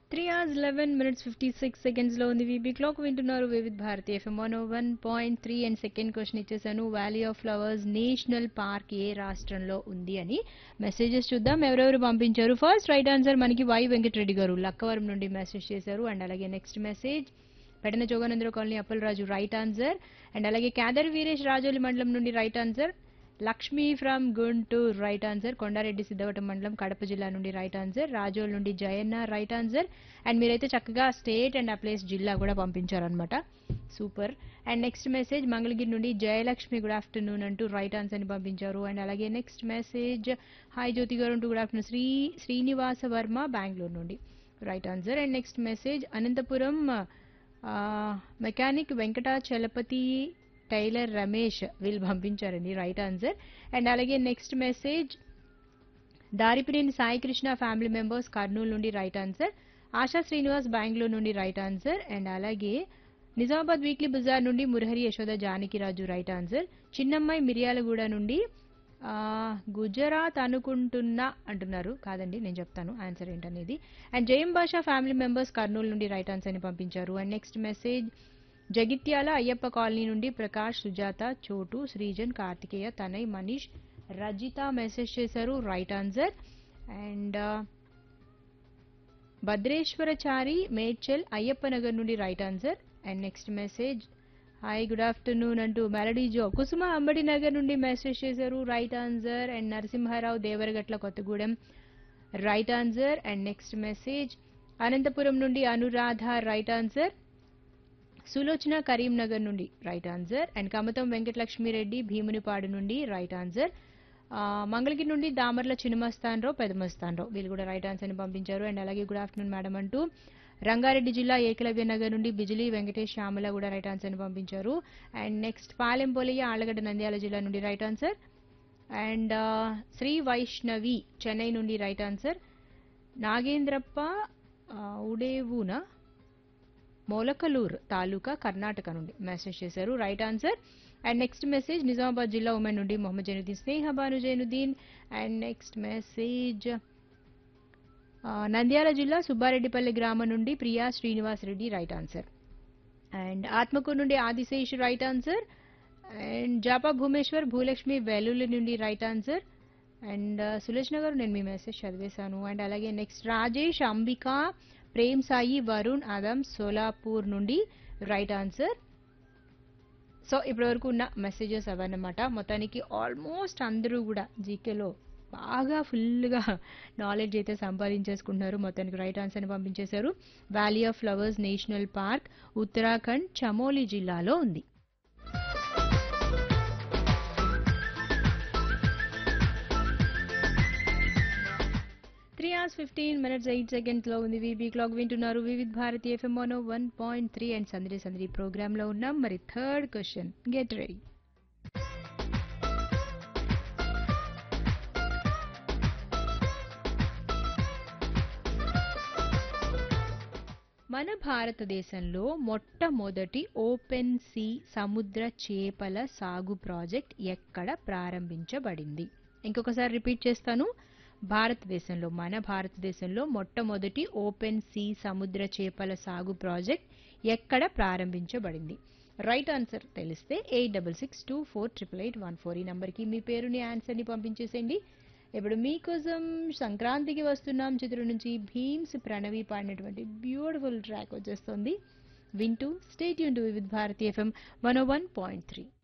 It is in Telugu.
three hours eleven minutes fifty six సెకండ్స్లో ఉంది వీబీ క్లాక్ వింటున్నారు Vividh Bharati FM one one point three and second question ఇచ్చేసాను valley of flowers national park ఏ రాష్ట్రంలో ఉంది అని మెసేజెస్ చూద్దాం ఎవరెవరు పంపించారు ఫస్ట్ రైట్ ఆన్సర్ మనకి వై వెంకటరెడ్డి గారు లక్కవరం నుండి మెసేజ్ చేశారు అండ్ అలాగే next message Pedana Joganandra colony Appalaraju right answer and అలాగే కేదర్ వీరేష్ రాజోలి మండలం నుండి right answer Lakshmi from Guntur right answer Kondareddy Siddhavatam మండలం కడప జిల్లా నుండి రైట్ ఆన్సర్ రాజోల్ నుండి జయన్న రైట్ ఆన్సర్ అండ్ మీరైతే చక్కగా స్టేట్ అండ్ ఆ ప్లేస్ జిల్లా కూడా పంపించారనమాట super and next message Mangalagiri నుండి జయలక్ష్మి గుడ్ ఆఫ్టర్నూన్ అంటూ రైట్ ఆన్సర్ని పంపించారు అండ్ అలాగే నెక్స్ట్ మెసేజ్ హాయ్ జ్యోతి గారు అంటూ గుడ్ ఆఫ్టర్నూన్ శ్రీ శ్రీనివాస వర్మ బెంగళూరు నుండి right answer and next message Anantapuram mechanic Venkatachalapathi tailor Ramesh వీళ్ళు పంపించారండి రైట్ ఆన్సర్ అండ్ అలాగే next message Daripineni Sai Krishna family members Kurnool నుండి రైట్ ఆన్సర్ ఆశా శ్రీనివాస్ బెంగళూరు నుండి రైట్ ఆన్సర్ అండ్ అలాగే నిజామాబాద్ వీక్లీ బజార్ నుండి మురహరి యశోద జానకిరాజు రైట్ ఆన్సర్ చిన్నమ్మాయి మిర్యాలగూడ నుండి ఆ, గుజరాత్ అనుకుంటున్నా అంటున్నారు కాదండి నేను చెప్తాను ఆన్సర్ ఏంటనేది అండ్ జయం భాషా ఫ్యామిలీ మెంబర్స్ కర్నూలు నుండి రైట్ ఆన్సర్ని పంపించారు and next message Jagtial Ayyappa colony నుండి ప్రకాష్ సుజాత చోటు శ్రీజన్ కార్తికేయ తనయ్ మనీష్ రజిత మెసేజ్ చేశారు right answer and Bhadreshwarachari Medchal Ayyappa Nagar నుండి right answer and next message hi good afternoon అంటూ మెలడీ జో కుసుమ అంబడి నగర్ నుండి మెసేజ్ చేశారు right answer and Narasimharao Devaragatla Kothagudem right answer and next message Anantapuram నుండి అనురాధ రైట్ ఆన్సర్ సులోచన కరీంనగర్ నుండి right answer and Kamatham Venkatalakshmi Reddy Bheemunipadu నుండి రైట్ ఆన్సర్ ఆ, మంగళగిరి నుండి దామర్ల చిన్నమస్తానరావు పెదమస్తానరావు వీళ్ళు కూడా రైట్ ఆన్సర్ని పంపించారు అండ్ అలాగే గుడ్ ఆఫ్టర్నూన్ మేడం అంటూ రంగారెడ్డి జిల్లా ఏకలవ్య నగర్ నుండి బిజిలీ వెంకటేష్ శ్యామల కూడా రైట్ ఆన్సర్ని పంపించారు అండ్ నెక్స్ట్ పాలెం పోలయ్య ఆళ్లగడ్డ నంద్యాల జిల్లా నుండి రైట్ ఆన్సర్ అండ్ ఆ, శ్రీ వైష్ణవి చెన్నై నుండి రైట్ ఆన్సర్ నాగేంద్రప్ప ఆ, ఉడేవునా మొలకలూర్ తాలూకా కర్ణాటక నుండి మెసేజ్ చేశారు right answer and next message Nizamabad జిల్లా ఉమెన్ నుండి Mohammed Zainuddin Sneha Banu Zainuddin and next message ఆ, నంద్యాల జిల్లా సుబ్బారెడ్డిపల్లి గ్రామం నుండి Priya Srinivas Reddy right answer and Atmakur నుండి Adishesh right answer and Japa Bhumeshwar Bhulakshmi Vellulli నుండి రైట్ ఆన్సర్ అండ్ సులోచన గారు నేను మీ మెసేజ్ చదివేశాను అండ్ అలాగే నెక్స్ట్ రాజేష్ అంబిక ప్రేమ్ సాయి వరుణ్ అదమ్ సోలాపూర్ నుండి రైట్ ఆన్సర్ సో ఇప్పటివరకు ఉన్న మెసేజెస్ అవన్నమాట మొత్తానికి ఆల్మోస్ట్ అందరూ కూడా జీకేలో బాగా ఫుల్గా నాలెడ్జ్ అయితే సంపాదించేసుకుంటున్నారు మొత్తానికి రైట్ ఆన్సర్ని పంపించేశారు valley of flowers national park Uttarakhand Chamoli జిల్లాలో ఉంది three hours fifteen minutes eight seconds లో ఉంది వీబీ క్లాక్ వింటున్నారు Vividh Bharati FM one one point three and Sandadi Sandadi programme లో ఉన్నాం మరి థర్డ్ క్వశ్చన్ గెట్ రెడీ మన భారతదేశంలో మొట్టమొదటి ఓపెన్ సీ సముద్ర చేపల సాగు ప్రాజెక్ట్ ఎక్కడ ప్రారంభించబడింది ఇంకొకసారి రిపీట్ చేస్తాను భారతదేశంలో మన భారతదేశంలో మొట్టమొదటి ఓపెన్ సీ సముద్ర చేపల సాగు ప్రాజెక్ట్ ఎక్కడ ప్రారంభించబడింది రైట్ ఆన్సర్ తెలిస్తే eight double six two four triple eight one four ఈ నంబర్కి మీ పేరుని ఆన్సర్ని పంపించేసేయండి ఇప్పుడు మీకోసం సంక్రాంతికి వస్తున్నాం చిత్రం నుంచి భీమ్స్ ప్రణవి పాడినటువంటి బ్యూటిఫుల్ ట్రాక్ వచ్చేస్తుంది వింటూ స్టేట్ యూన్ to Vividh Bharati FM one one point three